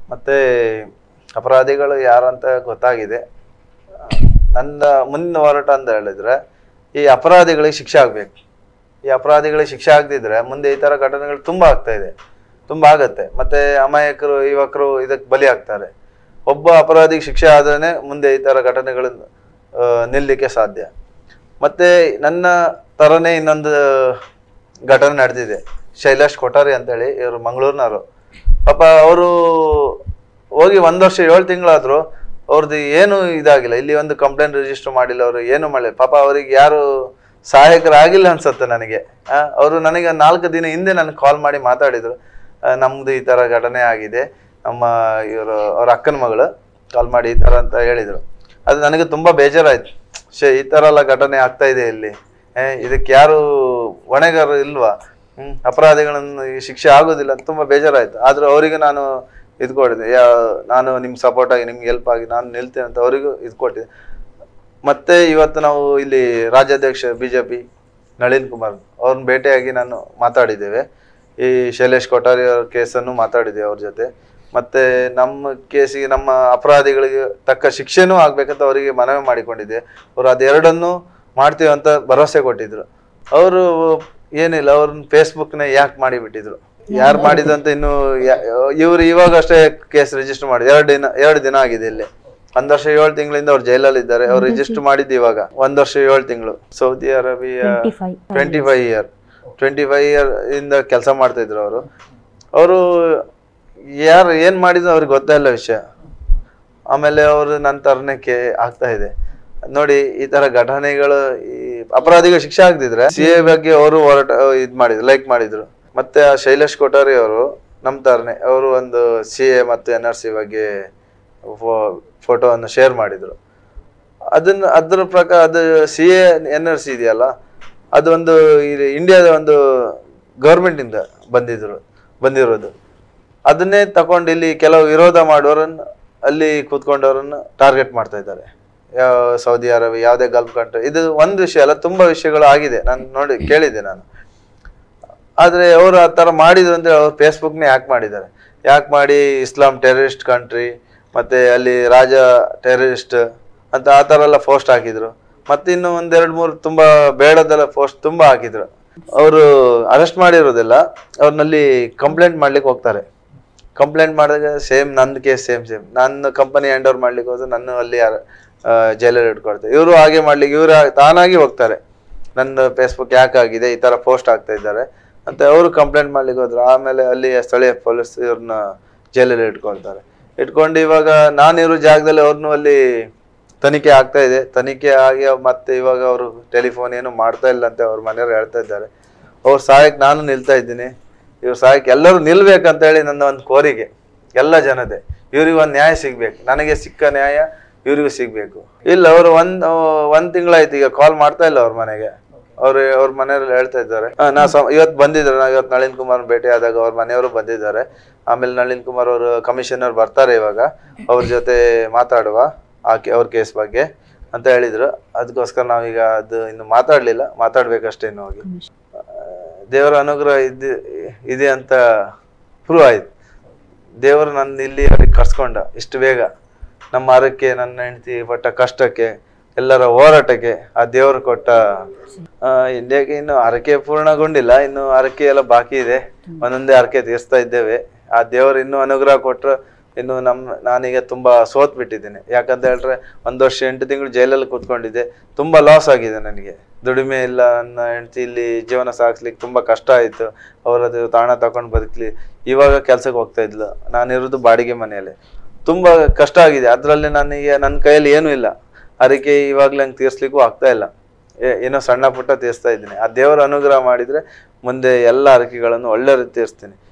ಮತ್ತೆ ಅಪರಾಧಿಗಳು ಯಾರಂತ ಗೊತ್ತಾಗಿದೆ ನನ್ನ ಮುಂದಿನ ಹೋರಾಟ ಅಂತ ಹೇಳಿದ್ರೆ ಈ ಅಪರಾಧಿಗಳಿಗೆ ಶಿಕ್ಷೆ ಆಗ್ಬೇಕು ಈ ಅಪರಾಧಿಗಳಿಗೆ ಶಿಕ್ಷೆ ಆಗದಿದ್ರೆ ಮುಂದೆ ಈ ತರ ಘಟನೆಗಳು ತುಂಬಾ ಆಗ್ತಾ ಇದೆ ತುಂಬಾ ಆಗತ್ತೆ ಮತ್ತೆ ಅಮಾಯಕರು ಯುವಕರು ಇದಕ್ಕೆ ಬಲಿ ಆಗ್ತಾರೆ ಒಬ್ಬ ಅಪರಾಧಿಗೆ ಶಿಕ್ಷೆ ಆದ್ರೆ ಮುಂದೆ ಈ ತರ ಘಟನೆಗಳು ಆ, ನಿಲ್ಲಲಿಕ್ಕೆ ಸಾಧ್ಯ ಮತ್ತೆ ನನ್ನ ತರನೇ ಇನ್ನೊಂದು ಘಟನೆ ನಡೆದಿದೆ ಶೈಲಾಶ್ ಕೊಠಾರಿ ಅಂತೇಳಿ ಇವರು ಮಂಗಳೂರಿನವರು ಪಾಪ ಅವರು ಹೋಗಿ ಒಂದ್ ವರ್ಷ ಏಳು ತಿಂಗಳಾದ್ರು ಅವ್ರದ್ದು ಏನು ಇದಾಗಿಲ್ಲ ಇಲ್ಲಿ ಒಂದು ಕಂಪ್ಲೇಂಟ್ ರಿಜಿಸ್ಟರ್ ಮಾಡಿಲ್ಲ ಅವರು ಏನು ಮಾಡಿಲ್ಲ ಪಾಪ ಅವ್ರಿಗೆ ಯಾರು ಸಹಾಯಕರಾಗಿಲ್ಲ ಅನ್ಸುತ್ತೆ ನನಗೆ ಅವರು ನನಗೆ ನಾಲ್ಕು ದಿನ ಹಿಂದೆ ನನಗೆ ಕಾಲ್ ಮಾಡಿ ಮಾತಾಡಿದ್ರು ಆ, ನಮ್ದು ಈ ತರ ಘಟನೆ ಆಗಿದೆ ನಮ್ಮ ಇವರು ಅವ್ರ ಅಕ್ಕನ ಮಗಳು ಕಾಲ್ ಮಾಡಿ ಈ ತರ ಅಂತ ಹೇಳಿದ್ರು ಅದು ನನಗೆ ತುಂಬಾ ಬೇಜಾರಾಯ್ತು ಶೇ ಈ ತರ ಎಲ್ಲ ಘಟನೆ ಆಗ್ತಾ ಇದೆ ಇಲ್ಲಿ ಏ, ಇದಕ್ಕೆ ಯಾರು ಹೊಣೆಗಾರರು ಇಲ್ವಾ ಹ್ಮ್ ಅಪರಾಧಿಗಳನ್ನು ಈ ಶಿಕ್ಷೆ ಆಗೋದಿಲ್ಲ ಅಂತ ತುಂಬಾ ಬೇಜಾರಾಯ್ತು ಆದ್ರೆ ಅವರಿಗೆ ನಾನು ಇದು ಕೊಟ್ಟಿದ್ದೆ ಯಾ ನಾನು ನಿಮ್ ಸಪೋರ್ಟ್ ಆಗಿ ನಿಮ್ಗೆ ಹೆಲ್ಪ್ ಆಗಿ ನಾನು ನಿಲ್ತೇನೆ ಅಂತ ಅವರಿಗೂ ಇದು ಕೊಟ್ಟಿದ್ದೆ ಮತ್ತೆ ಇವತ್ತು ನಾವು ಇಲ್ಲಿ ರಾಜ್ಯಾಧ್ಯಕ್ಷ ಬಿಜೆಪಿ ನಳಿನ್ ಕುಮಾರ್ ಅವ್ರನ್ನ ಭೇಟಿಯಾಗಿ ನಾನು ಮಾತಾಡಿದ್ದೇವೆ ಈ ಶೈಲೇಶ್ ಕೊಠಾರಿ ಅವ್ರ ಕೇಸನ್ನು ಮಾತಾಡಿದ್ದೇವೆ ಅವ್ರ ಜೊತೆ ಮತ್ತೆ ನಮ್ಮ ಕೇಸಿಗೆ ನಮ್ಮ ಅಪರಾಧಿಗಳಿಗೆ ತಕ್ಕ ಶಿಕ್ಷೆನೂ ಆಗ್ಬೇಕಂತ ಅವರಿಗೆ ಮನವಿ ಮಾಡಿಕೊಂಡಿದ್ದೆ ಅವ್ರು ಅದೆರಡನ್ನು ಮಾಡ್ತೀವಿ ಅಂತ ಭರವಸೆ ಕೊಟ್ಟಿದ್ರು ಅವರು ಏನಿಲ್ಲ ಅವ್ರನ್ನ ಫೇಸ್ಬುಕ್ನ ಯಾಕೆ ಮಾಡಿಬಿಟ್ಟಿದ್ರು ಯಾರು ಮಾಡಿದ್ರು ಅಂತ ಇನ್ನು ಇವರು ಇವಾಗ ಅಷ್ಟೇ ಕೇಸ್ ರಿಜಿಸ್ಟರ್ ಮಾಡಿ ಎರಡು ದಿನ ಎರಡು ದಿನ ಆಗಿದೆ ಇಲ್ಲಿ ಒಂದ್ ವರ್ಷ ಏಳು ತಿಂಗಳಿಂದ ಅವ್ರು ಜೈಲಲ್ಲಿ ಇದ್ದಾರೆ ಅವ್ರು ರಿಜಿಸ್ಟರ್ ಮಾಡಿದ್ದು ಇವಾಗ ಒಂದ್ ವರ್ಷ ಏಳು ತಿಂಗಳು Saudi Arabia twenty five twenty five year twenty five year ಇಂದ ಕೆಲಸ ಮಾಡ್ತಾ ಇದ್ರು ಅವರು ಅವರು ಯಾರು ಏನ್ ಮಾಡಿದ್ರು ಅವ್ರಿಗೆ ಗೊತ್ತೇ ಇಲ್ಲ ವಿಷಯ ಆಮೇಲೆ ಅವರು ನನ್ನ ತರನಕ್ಕೆ ಆಗ್ತಾ ಇದೆ ನೋಡಿ ಈ ತರ ಘಟನೆಗಳು ಈ ಅಪರಾಧಿಗಳು ಶಿಕ್ಷೆ ಆಗದಿದ್ರೆ ಸಿ ಎ ಬಗ್ಗೆ ಅವರು ಹೋರಾಟ ಇದ್ ಮಾಡಿದ್ರು ಲೈಕ್ ಮಾಡಿದ್ರು ಮತ್ತೆ ಆ ಶೈಲೇಶ್ ಕೊಠಾರಿ ಅವರು ನಮ್ಮ ತರನೇ ಅವರು ಒಂದು ಸಿ ಎ ಮತ್ತು ಎನ್ ಆರ್ ಸಿ ಬಗ್ಗೆ ಫೋಟೋವನ್ನು ಶೇರ್ ಮಾಡಿದ್ರು ಅದನ್ನ ಅದ್ರ ಪ್ರಕಾರ ಅದು C A N R C ಇದೆಯಲ್ಲ ಅದು ಒಂದು ಇಲ್ಲಿ ಇಂಡಿಯಾದ ಒಂದು ಗೌರ್ಮೆಂಟ್ ಇಂದ ಬಂದಿದ್ರು ಬಂದಿರೋದು ಅದನ್ನೇ ತಕೊಂಡು ಇಲ್ಲಿ ಕೆಲವು ವಿರೋಧ ಮಾಡೋರನ್ನ ಅಲ್ಲಿ ಕೂತ್ಕೊಂಡವ್ರನ್ನ ಟಾರ್ಗೆಟ್ ಮಾಡ್ತಾ ಇದ್ದಾರೆ ಯಾವ ಸೌದಿ ಅರೇಬಿಯಾ ಯಾವುದೇ ಗಲ್ಫ್ ಕಂಟ್ರಿ ಇದು ಒಂದು ವಿಷಯ ಅಲ್ಲ ತುಂಬಾ ವಿಷಯಗಳು ಆಗಿದೆ ನಾನು ನೋಡಿ ಕೇಳಿದ್ದೆ ನಾನು ಆದ್ರೆ ಅವರು ಆ ತರ ಮಾಡಿದ್ರು ಅಂದ್ರೆ ಅವ್ರು ಫೇಸ್ಬುಕ್ನೇ ಯಾಕೆ ಮಾಡಿದ್ದಾರೆ ಯಾಕೆ ಮಾಡಿ ಇಸ್ಲಾಂ ಟೆರರಿಸ್ಟ್ ಕಂಟ್ರಿ ಮತ್ತೆ ಅಲ್ಲಿ ರಾಜ ಟೆರರಿಸ್ಟ್ ಅಂತ ಆ ತರ ಎಲ್ಲ ಪೋಸ್ಟ್ ಹಾಕಿದ್ರು ಮತ್ತೆ ಇನ್ನು ಒಂದೆರಡು ಮೂರು ತುಂಬಾ ಬೇಡದೆಲ್ಲ ಪೋಸ್ಟ್ ತುಂಬಾ ಹಾಕಿದ್ರು ಅವರು ಅರೆಸ್ಟ್ ಮಾಡಿರೋದೆಲ್ಲ ಅವ್ರನ್ನಲ್ಲಿ ಕಂಪ್ಲೇಂಟ್ ಮಾಡ್ಲಿಕ್ಕೆ ಹೋಗ್ತಾರೆ ಕಂಪ್ಲೇಂಟ್ ಮಾಡಿದಾಗ ಸೇಮ್ ನಂದು ಕೇಸ್ ಸೇಮ್ ಸೇಮ್ ನನ್ನ ಕಂಪನಿ ಹ್ಯಾಂಡ್ ಓವರ್ ಮಾಡ್ಲಿಕ್ಕೆ ಹೋದ್ರೆ ನನ್ನ ಅಲ್ಲಿ ಜೈಲಲ್ಲಿ ಇಟ್ಕೊಳ್ತಾರೆ ಇವರು ಹಾಗೆ ಮಾಡ್ಲಿಕ್ಕೆ ಇವರು ತಾನಾಗಿ ಹೋಗ್ತಾರೆ ನನ್ನ ಫೇಸ್ಬುಕ್ ಯಾಕೆ ಆಗಿದೆ ಈ ತರ ಪೋಸ್ಟ್ ಆಗ್ತಾ ಇದ್ದಾರೆ ಅಂತ ಅವರು ಕಂಪ್ಲೇಂಟ್ ಮಾಡ್ಲಿಕ್ಕೆ ಹೋದ್ರು ಆಮೇಲೆ ಅಲ್ಲಿ ಸ್ಥಳೀಯ ಪೊಲೀಸ್ ಇವ್ರನ್ನ ಜೈಲಲ್ಲಿ ಇಟ್ಕೊಳ್ತಾರೆ ಇಟ್ಕೊಂಡು ಇವಾಗ ನಾನಿರೋ ಜಾಗದಲ್ಲಿ ಅವ್ರನ್ನೂ ಅಲ್ಲಿ ತನಿಖೆ ಆಗ್ತಾ ಇದೆ ತನಿಖೆ ಆಗಿ ಮತ್ತೆ ಇವಾಗ ಅವರು ಟೆಲಿಫೋನ್ ಏನು ಮಾಡ್ತಾ ಇಲ್ಲ ಅಂತ ಅವ್ರ ಮನೆಯವ್ರು ಹೇಳ್ತಾ ಇದ್ದಾರೆ ಅವ್ರ ಸಹಾಯಕ್ಕೆ ನಾನು ನಿಲ್ತಾ ಇದ್ದೀನಿ ಇವ್ರ ಸಹಾಯಕ್ಕೆ ಎಲ್ಲರೂ ನಿಲ್ಬೇಕಂತ ಹೇಳಿ ನನ್ನ ಒಂದು ಕೋರಿಕೆ ಎಲ್ಲ ಜನತೆ ಇವ್ರಿಗೆ ಒಂದು ನ್ಯಾಯ ಸಿಗ್ಬೇಕು ನನಗೆ ಸಿಕ್ಕ ನ್ಯಾಯ ಇವ್ರಿಗೂ ಸಿಗ್ಬೇಕು ಇಲ್ಲ ಅವರು ಒಂದ್ ಒಂದ್ ತಿಂಗಳಾಯ್ತು ಈಗ ಕಾಲ್ ಮಾಡ್ತಾ ಇಲ್ಲ ಅವ್ರ ಮನೆಗೆ ಅವ್ರು ಅವ್ರ ಮನೆಯವ್ರು ಹೇಳ್ತಾ ಇದ್ದಾರೆ ಆ, ನಾ ಸ ಇವತ್ತು ಬಂದಿದ್ದಾರೆ ನಾ ಇವತ್ತು ನಳಿನ್ ಕುಮಾರ್ ಭೇಟಿ ಆದಾಗ ಅವ್ರ ಮನೆಯವರು ಬಂದಿದ್ದಾರೆ ಆಮೇಲೆ ನಳಿನ್ ಕುಮಾರ್ ಅವರು ಕಮಿಷನರ್ ಬರ್ತಾರೆ ಇವಾಗ ಅವ್ರ ಜೊತೆ ಮಾತಾಡುವ ಆ ಕೆ- ಅವ್ರ ಕೇಸ್ ಬಗ್ಗೆ ಅಂತ ಹೇಳಿದ್ರು ಅದಕ್ಕೋಸ್ಕರ ನಾವೀಗ ಅದು ಇನ್ನು ಮಾತಾಡ್ಲಿಲ್ಲ ಮಾತಾಡ್ಬೇಕಷ್ಟೇ ಇನ್ನು ಹೋಗಿ ಆ, ದೇವರ ಅನುಗ್ರಹ ಇದ್ದು ಇದೆ ಅಂತ ಪ್ರೂವ್ ಆಯ್ತು ದೇವರು ನನ್ನ ಇಲ್ಲಿ ಕರ್ಸ್ಕೊಂಡ ಇಷ್ಟು ಬೇಗ ನಮ್ಮ ಆರಕ್ಕೆ ನನ್ನ ಹೆಂಡತಿ ಪಟ್ಟ ಕಷ್ಟಕ್ಕೆ ಎಲ್ಲರ ಹೋರಾಟಕ್ಕೆ ಆ ದೇವರು ಕೊಟ್ಟ ಆ, ಇಂಡಿಯಾಗೆ ಇನ್ನು ಹರಕೆ ಪೂರ್ಣಗೊಂಡಿಲ್ಲ ಇನ್ನು ಹರಕೆ ಎಲ್ಲ ಬಾಕಿ ಇದೆ ಒಂದೊಂದೇ ಹರಕೆ ತೀರಿಸ್ತಾ ಇದ್ದೇವೆ ಆ ದೇವರು ಇನ್ನೂ ಅನುಗ್ರಹ ಕೊಟ್ರೆ ಇನ್ನು ನಮ್ಮ ನಾನೀಗ ತುಂಬಾ ಸೋತ್ ಬಿಟ್ಟಿದ್ದೀನಿ ಯಾಕಂತ ಹೇಳಿದ್ರೆ ಒಂದು ವರ್ಷ ಎಂಟು ತಿಂಗಳು ಜೈಲಲ್ಲಿ ಕೂತ್ಕೊಂಡಿದ್ದೆ ತುಂಬಾ ಲಾಸ್ ಆಗಿದೆ ನನಗೆ ದುಡಿಮೆ ಇಲ್ಲ ನನ್ನ ಹೆಂಡತಿ ಇಲ್ಲಿ ಜೀವನ ಸಾಗಿಸ್ಲಿಕ್ಕೆ ತುಂಬಾ ಕಷ್ಟ ಆಯ್ತು ಅವರದು ತಾಣ ತಗೊಂಡು ಬದುಕಲಿ ಇವಾಗ ಕೆಲ್ಸಕ್ಕೆ ಹೋಗ್ತಾ ಇದ್ಲು ನಾನಿರೋದು ಬಾಡಿಗೆ ಮನೆಯಲ್ಲಿ ತುಂಬಾ ಕಷ್ಟ ಆಗಿದೆ ಅದರಲ್ಲಿ ನನಗೆ ನನ್ನ ಕೈಯಲ್ಲಿ ಏನೂ ಇಲ್ಲ ಅದಕ್ಕೆ ಇವಾಗ್ಲೇ ಹಂಗೆ ತೀರ್ಸ್ಲಿಕ್ಕೂ ಆಗ್ತಾ ಇಲ್ಲ ಏ- ಏನೋ ಸಣ್ಣ ಪುಟ್ಟ ತೀರಿಸ್ತಾ ಇದ್ದೀನಿ ಆ ದೇವರ ಅನುಗ್ರಹ ಮಾಡಿದ್ರೆ ಮುಂದೆ ಎಲ್ಲ ಹರಕೆಗಳನ್ನು ಒಳ್ಳೆ ರೀತಿ ತೀರಿಸ್ತೀನಿ